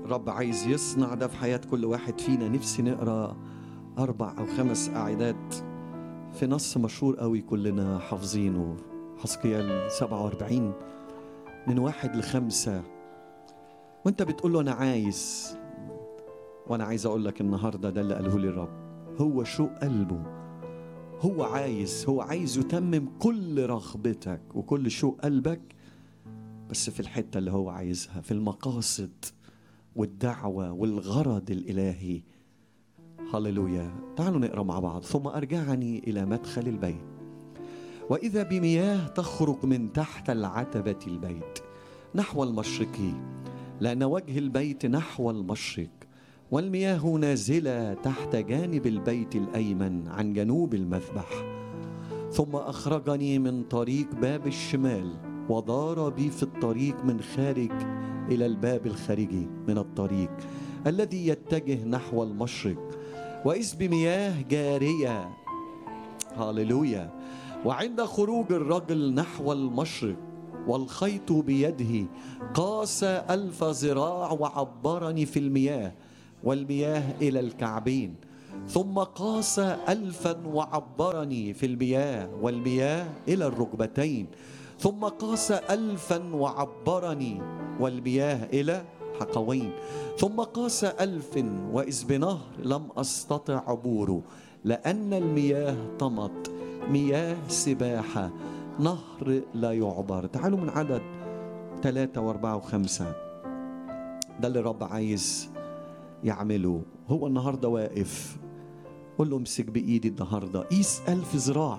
رب عايز يصنع ده في حياة كل واحد فينا نفسي نقرا أربع أو خمس أعداد في نص مشهور قوي كلنا حافظينه حسقيال 47 من واحد لخمسة وانت بتقول له أنا عايز وأنا عايز أقول لك النهاردة ده اللي قاله لي الرب هو شوق قلبه هو عايز هو عايز يتمم كل رغبتك وكل شوق قلبك بس في الحتة اللي هو عايزها في المقاصد والدعوة والغرض الإلهي هللويا تعالوا نقرأ مع بعض ثم أرجعني إلى مدخل البيت وإذا بمياه تخرج من تحت العتبة البيت نحو المشرقي لأن وجه البيت نحو المشرق والمياه نازلة تحت جانب البيت الأيمن عن جنوب المذبح ثم أخرجني من طريق باب الشمال ودار بي في الطريق من خارج إلى الباب الخارجي من الطريق الذي يتجه نحو المشرق وإذ بمياه جارية هاللويا وعند خروج الرجل نحو المشرق والخيط بيده قاس ألف ذراع وعبرني في المياه والمياه إلى الكعبين ثم قاس ألفا وعبرني في المياه والمياه إلى الركبتين ثم قاس ألفا وعبرني والمياه إلى حقوين ثم قاس ألف وإذ بنهر لم أستطع عبوره لأن المياه طمت مياه سباحة نهر لا يعبر تعالوا من عدد ثلاثة وأربعة وخمسة ده اللي الرب عايز يعمله هو النهاردة واقف قول له امسك بإيدي النهاردة قيس ألف ذراع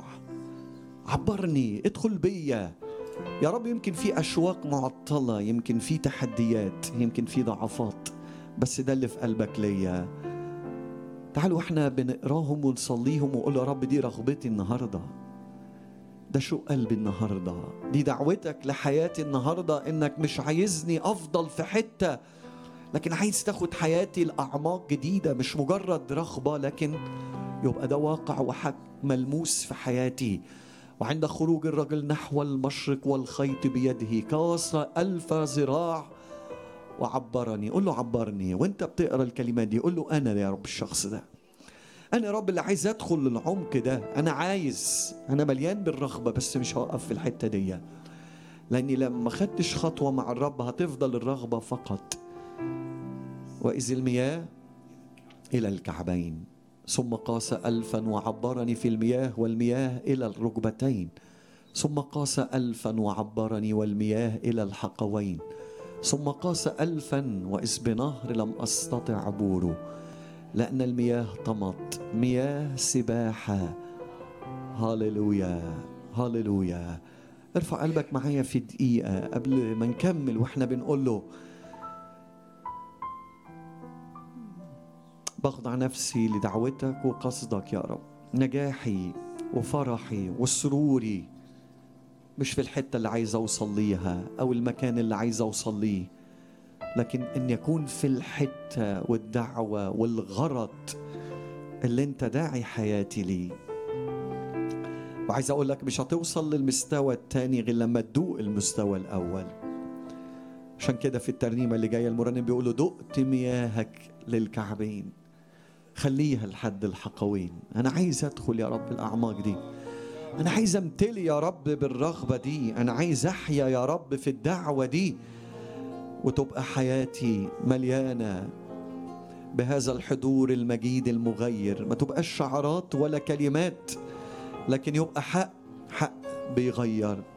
عبرني ادخل بيا يا رب يمكن في أشواق معطلة يمكن في تحديات يمكن في ضعفات بس ده اللي في قلبك ليا تعالوا احنا بنقراهم ونصليهم وقول يا رب دي رغبتي النهارده ده شو قلبي النهارده دي دعوتك لحياتي النهارده انك مش عايزني افضل في حته لكن عايز تاخد حياتي لاعماق جديده مش مجرد رغبه لكن يبقى ده واقع وحق ملموس في حياتي وعند خروج الرجل نحو المشرق والخيط بيده كاس ألف ذراع وعبرني قول له عبرني وانت بتقرا الكلمات دي قول له انا يا رب الشخص ده انا يا رب اللي عايز ادخل للعمق ده انا عايز انا مليان بالرغبه بس مش هوقف في الحته دي لاني لما خدتش خطوه مع الرب هتفضل الرغبه فقط واذ المياه الى الكعبين ثم قاس ألفا وعبرني في المياه والمياه إلى الركبتين ثم قاس ألفا وعبرني والمياه إلى الحقوين ثم قاس ألفا وإذ بنهر لم أستطع عبوره لأن المياه طمت مياه سباحة هاللويا هاللويا ارفع قلبك معايا في دقيقة قبل ما نكمل واحنا بنقول له بخضع نفسي لدعوتك وقصدك يا رب نجاحي وفرحي وسروري مش في الحتة اللي عايز أوصل ليها أو المكان اللي عايز أوصل ليه لكن أن يكون في الحتة والدعوة والغرض اللي أنت داعي حياتي ليه وعايز أقول لك مش هتوصل للمستوى التاني غير لما تدوق المستوى الأول عشان كده في الترنيمة اللي جاية المرنم بيقولوا دقت مياهك للكعبين خليها لحد الحقوين أنا عايز أدخل يا رب الأعماق دي أنا عايز أمتلي يا رب بالرغبة دي أنا عايز أحيا يا رب في الدعوة دي وتبقى حياتي مليانة بهذا الحضور المجيد المغير ما تبقاش شعارات ولا كلمات لكن يبقى حق حق بيغير